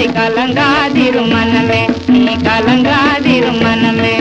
கலங்காதிரு மனமே நீ கலங்காதிரு மனமே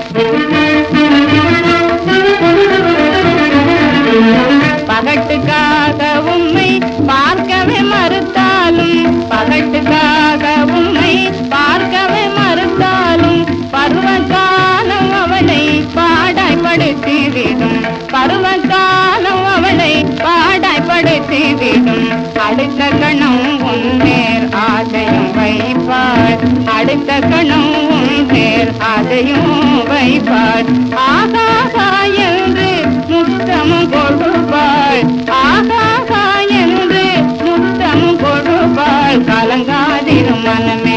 பகட்டுக்காக உம்மை பார்க்கவே மறுத்தாலும் பகட்டுக்காக உம்மை பார்க்கவே மறுத்தாலும் பருவகாலம் அவளை பாடாய்படுத்திவிடும் பருவகாலம் அவளை பாடாய்படுத்திவிடும் அடுத்த கணம் உன்னேர் ஆசையும் வைப்பாள் அடுத்த கணம் உன்னேர் ஆசையும் வைப்பாள் ஆகாகா என்று முத்தமும் கொடுப்பாள் ஆகாகா என்று முத்தமும் கொடுப்பாள் கலங்காதிரும் மனமே